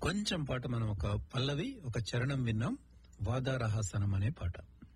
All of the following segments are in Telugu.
కొంచెం పాట మనం ఒక పల్లవి ఒక చరణం విన్నాం వాదారహాసనం అనే పాట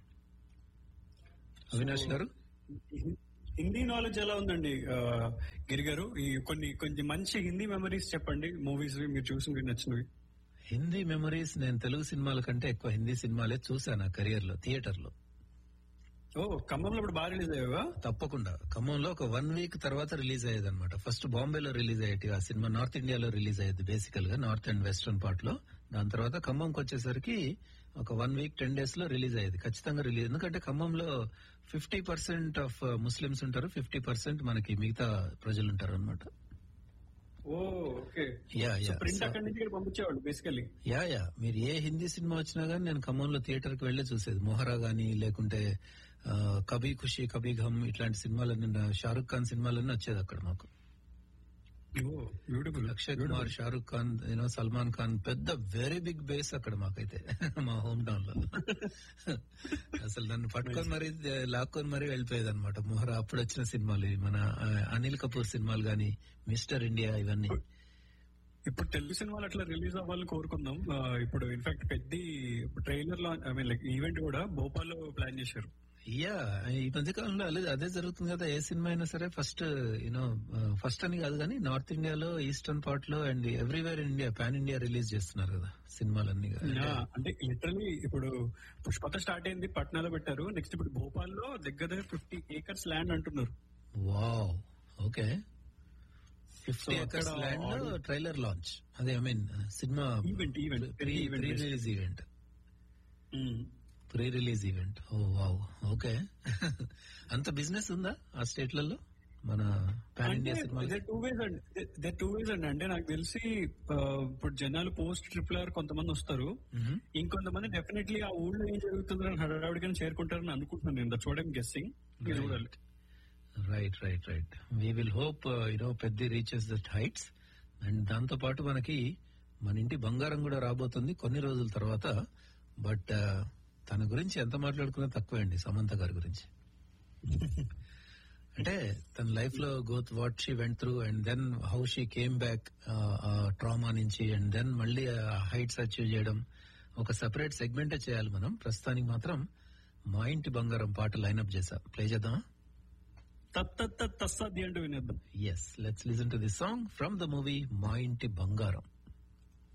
అవినాష్ గారు హిందీ నాలెడ్జ్ ఎలా ఉందండి ఆ, గిరి గారు ఈ కొన్ని కొంచెం మంచి హిందీ మెమరీస్ చెప్పండి మూవీస్ మీరు చూసి నచ్చినవి హిందీ మెమరీస్ నేను తెలుగు సినిమాల కంటే ఎక్కువ హిందీ సినిమాలే చూశాను కెరియర్ లో థియేటర్ లో ఓ ఖమ్మంలో ఇప్పుడు బాగా రిలీజ్ అయ్యావా తప్పకుండా ఖమ్మంలో ఒక వన్ వీక్ తర్వాత రిలీజ్ అయ్యేది అనమాట ఫస్ట్ బాంబేలో రిలీజ్ అయ్యేటి ఆ సినిమా నార్త్ ఇండియాలో రిలీజ్ అయ్యేది బేసికల్ గా నార్త్ అండ్ వెస్టర్న్ పార్ట్ లో దాని తర్వాత ఖమ్మంకి వచ్చేసరికి ఒక వన్ వీక్ టెన్ డేస్ లో రిలీజ్ అయ్యేది ఖచ్చితంగా రిలీజ్ ఎందుకంటే ఖమ్మంలో ఫిఫ్టీ పర్సెంట్ ఆఫ్ ముస్లిమ్స్ ఉంటారు ఫిఫ్టీ పర్సెంట్ మనకి మిగతా ప్రజలు ఉంటారు అనమాట oh okay yeah yeah print అక్కడి నుంచి ఇక్కడ పంపించేవాళ్ళు బేసికలీ యా యా మీరు ఏ హిందీ సినిమా వచ్చినా గానీ నేను ఖమ్మంలో థియేటర్ కి వెళ్లే చూసేది మొహరా గానీ లేకుంటే ఆ, కభీ ఖుషి కభీ ఘమ్ ఇట్లాంటి సినిమాలన్నీ నా- షారుఖ్ ఖాన్ సినిమాలన్నీ వచ్చేది అక్కడ మాకు oh beautiful Akshay Kumar Shahrukh Khan you know Salman Khan పెద్ద వెరీ బిగ్ బేస్ అక్కడ మాకైతే మా హోమ్ టౌన్ లో అసలు నన్ను పట్టుకొని మరి లాక్కొని మరీ వెళ్ళిపోయేది అనమాట మొహరా అప్పుడు వచ్చిన సినిమాలు ఇవి. మన ఆ, అనిల్ కపూర్ సినిమాలు గానీ మిస్టర్ ఇండియా ఇవన్నీ ఇప్పుడు తెలుగు సినిమాలు అట్లా రిలీజ్ అవ్వాలని కోరుకుందాం ఆ, ఇప్పుడు ఇన్ఫాక్ట్ పెద్ద ట్రైలర్ లో ఐ మీన్ లైక్ ఈవెంట్ కూడా భోపాల్ లో ప్లాన్ చేశారు యా ఈ మధ్య కాలంలో అదే అదే జరుగుతుంది కదా ఏ సినిమా అయినా సరే ఫస్ట్ యూనో ఫస్ట్ అని కాదు కానీ నార్త్ ఇండియాలో ఈస్టర్న్ పార్ట్ లో and everywhere in India pan India release చేస్తున్నారు కదా సినిమాలన్నీ యా, అంటే లిటరలీ ఇప్పుడు పుష్పత స్టార్ట్ అయింది పట్నాలో పెట్టారు నెక్స్ట్ ఇప్పుడు భోపాల్ లో దగ్గర దగ్గర ఫిఫ్టీ ఏకర్స్ ల్యాండ్ అంటున్నారు wow okay fifty So, acres అక్కడ ల్యాండ్ audio- ట్రైలర్ లాంచ్ అదే ఐ మీన్ సినిమా event event pre event pre release event pre release event oh wow okay అంత బిజినెస్ ఉందా ఆ స్టేట్లలో మన పాన్ ఇండియా సినిమాలు టూ వేస్ అండి టూ వేస్ అండి అంటే నాకు తెలిసి ఆ, ఇప్పుడు జనాలు పోస్ట్ ట్రిపుల్ ఆర్ కొంతమంది వస్తారు ఇంకొంతమంది డెఫినెట్లీ ఆ ఊళ్ళో ఏం జరుగుతుందని హడావిడిగా చేరుకుంటారని అనుకుంటున్నాను నేను that's what I'm guessing Right. చూడాలి right right right we will hope you know పెద్ద రీచెస్ దట్ హైట్స్ అండ్ దాంతో పాటు మనకి మన ఇంటి బంగారం కూడా రాబోతుంది కొన్ని రోజుల తర్వాత బట్ తన గురించి ఎంత మాట్లాడుకున్నా తక్కువే అండి సమంత గారి గురించి అంటే తన లైఫ్ లో growth what she went through and then how she came back trauma నుంచి అండ్ దెన్ మళ్ళీ హైట్స్ అచీవ్ చేయడం ఒక సెపరేట్ సెగ్మెంటే చేయాలి మనం ప్రస్తుతానికి మాత్రం మా ఇంటి బంగారం పాట లైన్అప్ చేసా ప్లే చేద్దామా తత్త తస్సది అంటూ వినేద్దాం Yes, let's listen to this song from the movie మా ఇంటి బంగారం